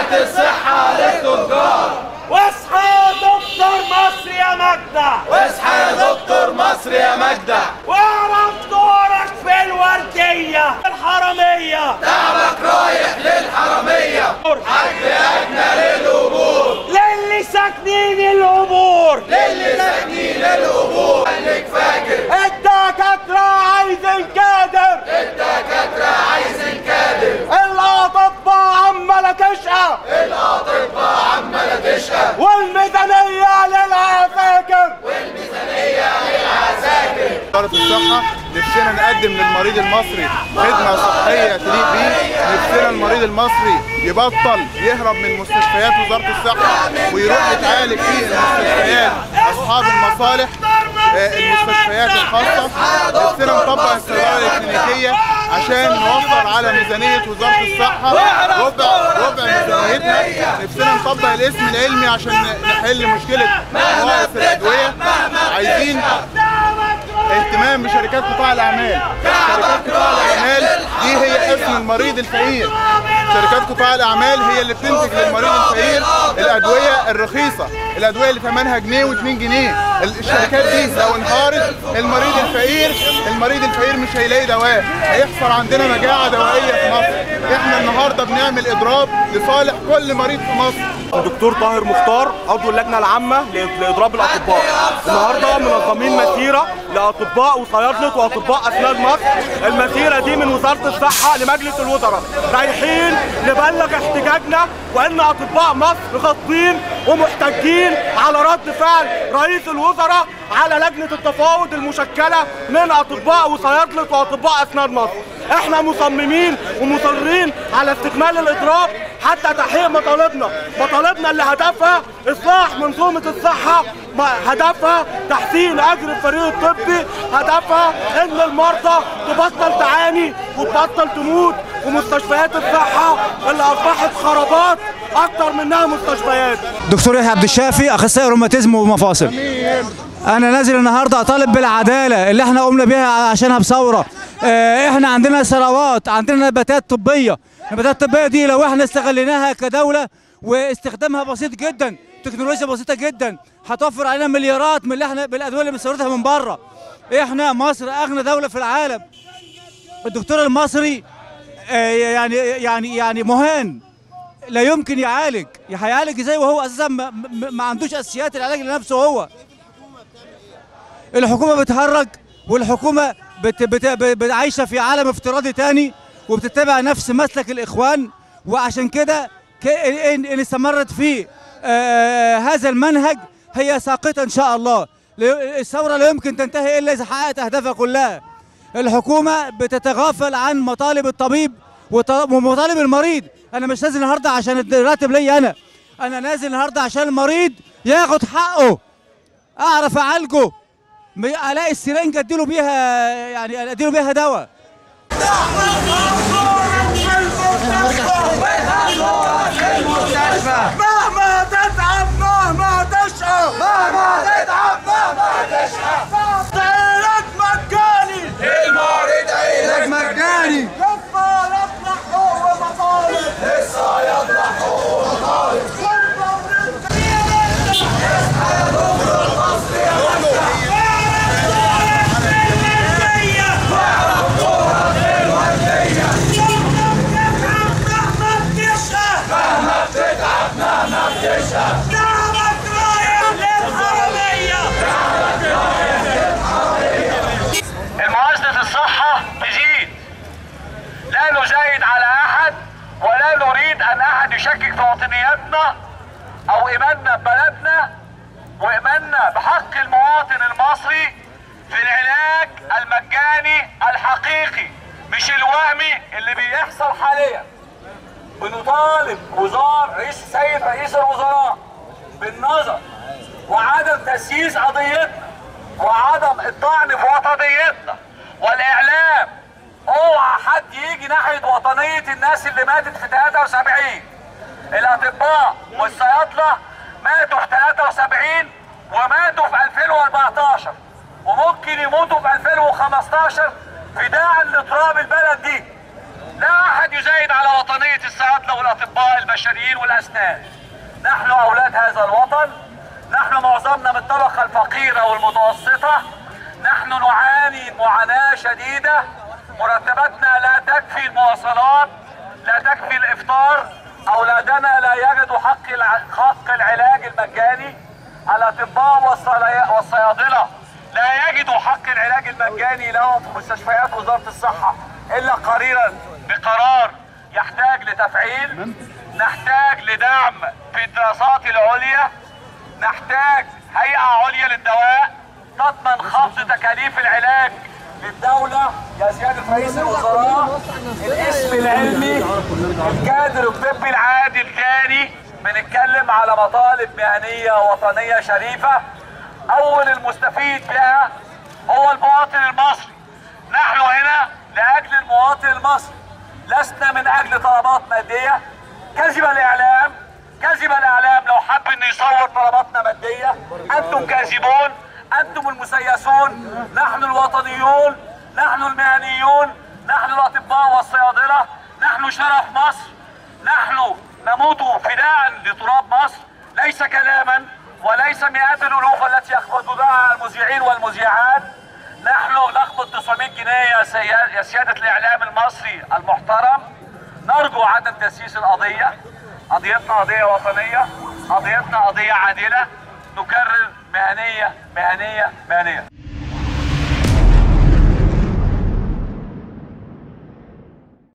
وزارة الصحة للتجار واصحى يا دكتور مصر يا مجدع واصحى يا دكتور مصر يا مجدع واعرف دورك في الوردية الحرامية تعبك رايح للحرامية حد أدنى للقبور للي ساكنين القبور للي ساكنين القبور خليك فاكر الدكاترة عايزين كادر الدكاترة عايزين كادر الأطباء عمالة تشقى الأطباء عمالة تشقى والميزانية للعساكر والميزانية للعساكر وزارة الصحة نفسنا نقدم للمريض المصري خدمة صحية تليق بيه نفسنا المريض المصري يبطل يهرب من مستشفيات وزارة الصحة ويروح يتعالج في المستشفيات أصحاب المصالح آه، المستشفيات الخاصة نفسنا نطبق الصيدلة الكلينيكية عشان نوفر على ميزانية وزارة الصحة ربع ربع ميزانيتها نفسنا نطبق الاسم العلمي عشان نحل مشكلة نواقص الأدوية عايزين اهتمام بشركات قطاع الاعمال شركات قطاع الاعمال دي هي اسم المريض الفقير شركات قطاع الاعمال هي اللي بتنتج للمريض الفقير الادويه الرخيصه الادويه اللي ثمنها جنيه و2 جنيه الشركات دي لو انهارت المريض الفقير المريض الفقير مش هيلاقي دواء هيحصل عندنا مجاعه دوائيه في مصر احنا النهارده بنعمل اضراب لصالح كل مريض في مصر الدكتور طاهر مختار عضو اللجنه العامه لاضراب الاطباء النهارده منظمين مسيره لاطباء وصيادله واطباء اسنان مصر المسيره دي من وزاره الصحه لمجلس الوزراء رايحين نبلغ احتجاجنا وان اطباء مصر خاطبين ومحتجين على رد فعل رئيس الوزراء على لجنه التفاوض المشكله من اطباء وصيادله واطباء اسنان مصر احنا مصممين ومصرين على استكمال الاضراب حتى تحقيق مطالبنا مطالبنا اللي هدفها اصلاح منظومه الصحه ما- هدفها تحسين اجر الفريق الطبي هدفها ان المرضى تبطل تعاني وتبطل تموت ومستشفيات الصحه اللي اصبحت خرابات اكتر منها مستشفيات دكتور يحيى عبد الشافي اخصائي روماتيزم ومفاصل انا نازل النهارده اطالب بالعداله اللي احنا قمنا بيها عشانها بثوره آه، احنا عندنا ثروات عندنا نباتات طبيه النباتات الطبيه دي لو احنا استغليناها كدوله واستخدامها بسيط جدا تكنولوجيا بسيطه جدا هتوفر علينا مليارات من اللي احنا بالادويه اللي بنستوردها من بره احنا مصر اغنى دوله في العالم الدكتور المصري آه، يعني يعني يعني مهان لا يمكن يعالج هيعالج ازاي وهو اساسا ما, ما- ما عندوش اساسيات العلاج لنفسه هو الحكومه بتهرج والحكومه بت بت بت عايشه في عالم افتراضي تاني وبتتبع نفس مسلك الاخوان وعشان كده ك- ان إن استمرت في آه هذا المنهج هي ساقطه ان شاء الله ل- الثوره لا يمكن تنتهي الا اذا حققت اهدافها كلها الحكومه بتتغافل عن مطالب الطبيب وط- ومطالب المريض انا مش نازل النهارده عشان الراتب ليا انا انا نازل النهارده عشان المريض ياخد حقه اعرف اعالجه م- الاقي السرنجه اديله بيها يعني اديله بيها دواء مهما تتعب مهما تشقى مهما تتعب مهما تشقى علاج مجاني المريض علاج مجاني يبقى يطلع هو مطالب لسه يطلع هو طالب مهما بتتعب مهما بتشقى الموازنة الصحة تزيد لا نزايد على أحد ولا نريد أن أحد يشكك في وطنيتنا أو إيماننا ببلدنا وإيماننا بحق المواطن المصري في العلاج المجاني الحقيقي مش الوهمي اللي بيحصل حاليا بنطالب وزارة رئيس السيد رئيس الوزراء بالنظر وعدم تسييس قضيتنا وعدم الطعن في وطنيتنا والاعلام اوعى حد يجي ناحيه وطنيه الناس اللي ماتت في 73 الاطباء والصيادله ماتوا في 73 وماتوا في 2014 وممكن يموتوا في 2015 فداء لتراب البلد دي لا احد يزايد على وطنية الصيادلة والاطباء البشريين والاسنان نحن اولاد هذا الوطن نحن معظمنا من الطبقة الفقيرة والمتوسطة نحن نعاني معاناة شديدة مرتباتنا لا تكفي المواصلات لا تكفي الافطار اولادنا لا يجدوا حق الع... حق العلاج المجاني الاطباء والصلي... والصيادله لا يجدوا حق العلاج المجاني لهم في مستشفيات وزاره الصحه الا قريرا بقرار يحتاج لتفعيل نحتاج لدعم في الدراسات العليا نحتاج هيئه عليا للدواء تضمن خفض تكاليف العلاج للدولة يا سيادة رئيس الوزراء الاسم العلمي الكادر الطبي العادل تاني بنتكلم على مطالب مهنية وطنية شريفة أول المستفيد بها هو المواطن المصري نحن هنا لأجل المواطن المصري لسنا من أجل طلبات مادية كذب الإعلام كذب الإعلام لو حب إنه يصور طلباتنا مادية أنتم كاذبون أنتم المسيسون نحن الوطنيون نحن المهنيون نحن الأطباء والصيادلة نحن شرف مصر نحن نموت فداء لتراب مصر ليس كلاما وليس مئات الألوف التي يخفضونها المذيعين والمذيعات نحن نخفض 900 جنيه يا, سيا- يا سيادة الإعلام المصري المحترم نرجو عدم تسييس القضية قضيتنا قضية وطنية قضيتنا قضية عادلة نكرر مهنية مهنية مهنية